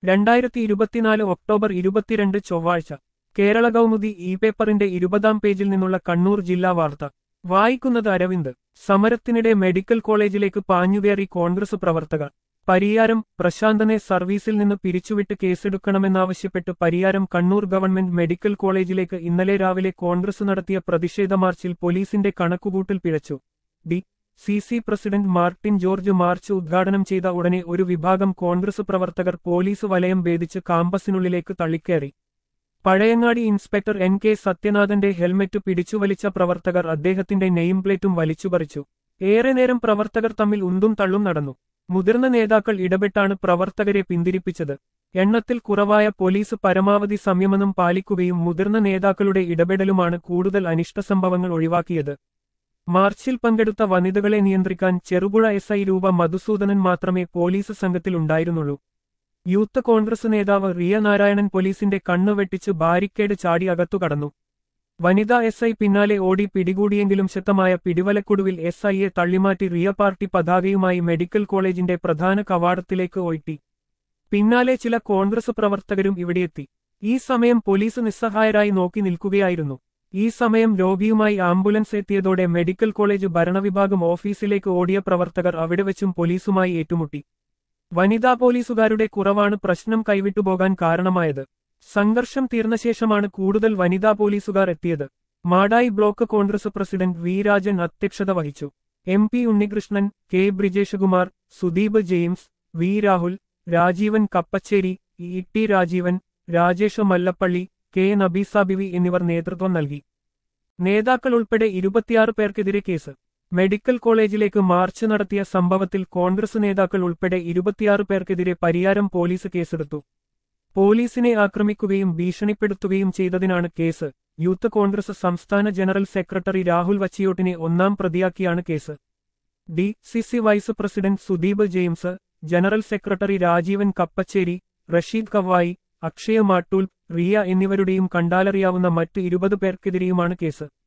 രണ്ടായിരത്തി ഇരുപത്തിനാല് ഒക്ടോബർ ഇരുപത്തിരണ്ട് ചൊവ്വാഴ്ച കേരള കൗമുദി ഇ പേപ്പറിന്റെ ഇരുപതാം പേജിൽ നിന്നുള്ള കണ്ണൂർ ജില്ലാ വാർത്ത വായിക്കുന്നത് അരവിന്ദ് സമരത്തിനിടെ മെഡിക്കൽ കോളേജിലേക്ക് പാഞ്ഞുകയറി കോൺഗ്രസ് പ്രവർത്തകർ പരിയാരം പ്രശാന്തനെ സർവീസിൽ നിന്ന് പിരിച്ചുവിട്ട് കേസെടുക്കണമെന്നാവശ്യപ്പെട്ട് പരിയാരം കണ്ണൂർ ഗവൺമെന്റ് മെഡിക്കൽ കോളേജിലേക്ക് ഇന്നലെ രാവിലെ കോൺഗ്രസ് നടത്തിയ പ്രതിഷേധ മാർച്ചിൽ പോലീസിന്റെ കണക്കുകൂട്ടൽ പിഴച്ചു D C C president Martin George march ഉദ്ഘാടനം ചെയ്ത ഉടനെ ഒരു വിഭാഗം കോൺഗ്രസ് പ്രവർത്തകർ പോലീസ് വലയം ഭേദിച്ച് കാമ്പസിനുള്ളിലേക്ക് തള്ളിക്കയറി പഴയങ്ങാടി ഇൻസ്പെക്ടർ എൻ കെ സത്യനാഥന്റെ ഹെൽമറ്റ് പിടിച്ചുവലിച്ച പ്രവർത്തകർ അദ്ദേഹത്തിന്റെ നെയിം പ്ലേറ്റും വലിച്ചുപറിച്ചു ഏറെ നേരം പ്രവർത്തകർ തമ്മിൽ ഉന്തും തള്ളും നടന്നു മുതിർന്ന നേതാക്കൾ ഇടപെട്ടാണ് പ്രവർത്തകരെ പിന്തിരിപ്പിച്ചത് എണ്ണത്തിൽ കുറവായ പോലീസ് പരമാവധി സംയമനം പാലിക്കുകയും മുതിർന്ന നേതാക്കളുടെ ഇടപെടലുമാണ് കൂടുതൽ അനിഷ്ട സംഭവങ്ങൾ ഒഴിവാക്കിയത് മാർച്ചിൽ പങ്കെടുത്ത വനിതകളെ നിയന്ത്രിക്കാൻ ചെറുപുഴ എസ് ഐ രൂപ മധുസൂദനൻ മാത്രമേ പോലീസ് സംഘത്തിൽ ഉണ്ടായിരുന്നുള്ളൂ യൂത്ത് കോൺഗ്രസ് നേതാവ് റിയ നാരായണൻ പോലീസിന്റെ കണ്ണു വെട്ടിച്ച് ബാരിക്കേഡ് ചാടി അകത്തു കടന്നു വനിതാ എസ് ഐ പിന്നാലെ ഓടി പിടികൂടിയെങ്കിലും ശക്തമായ പിടിവലക്കൊടുവിൽ എസ് ഐയെ തള്ളിമാറ്റി റിയ പാർട്ടി പതാകയുമായി മെഡിക്കൽ കോളേജിന്റെ പ്രധാന കവാടത്തിലേക്ക് ഒഴുട്ടി പിന്നാലെ ചില കോൺഗ്രസ് പ്രവർത്തകരും ഇവിടെയെത്തി ഈ സമയം പോലീസ് നിസ്സഹായരായി നോക്കി നിൽക്കുകയായിരുന്നു ഈ സമയം രോഗിയുമായി ആംബുലൻസ് എത്തിയതോടെ മെഡിക്കൽ കോളേജ് ഭരണവിഭാഗം ഓഫീസിലേക്ക് ഓടിയ പ്രവർത്തകർ അവിടെ വെച്ചും പോലീസുമായി ഏറ്റുമുട്ടി വനിതാ പോലീസുകാരുടെ കുറവാണ് പ്രശ്നം കൈവിട്ടുപോകാൻ കാരണമായത് സംഘർഷം തീർന്ന ശേഷമാണ് കൂടുതൽ വനിതാ പോലീസുകാർ എത്തിയത് Madayi block Congress president V Rajan അധ്യക്ഷത വഹിച്ചു M P Unnikrishnan K Brijeshkumar Sudeep James V Rahul Rajeevan Kappacheri E T Rajeevan Rajesh Mallappally K Nabeesabivi എന്നിവർ നേതൃത്വം നൽകി നേതാക്കൾ ഉൾപ്പെടെ ഇരുപത്തിയാറ് പേർക്കെതിരെ കേസ് മെഡിക്കൽ കോളേജിലേക്ക് മാർച്ച് നടത്തിയ സംഭവത്തിൽ കോൺഗ്രസ് നേതാക്കൾ ഉൾപ്പെടെ ഇരുപത്തിയാറ് പേർക്കെതിരെ പരിയാരം പോലീസ് കേസെടുത്തു പോലീസിനെ ആക്രമിക്കുകയും ഭീഷണിപ്പെടുത്തുകയും ചെയ്തതിനാണ് കേസ് യൂത്ത് കോൺഗ്രസ് സംസ്ഥാന ജനറൽ സെക്രട്ടറി രാഹുൽ വച്ചിയോട്ടിനെ ഒന്നാം പ്രതിയാക്കിയാണ് case D C C vice president Sudeep James general secretary Rajeevan Kappacheri Rasheed Kavayi Akshaya Mattool Riya എന്നിവരുടെയും കണ്ടാലറിയാവുന്ന മറ്റ് ഇരുപത് പേർക്കെതിരെയുമാണ് കേസ്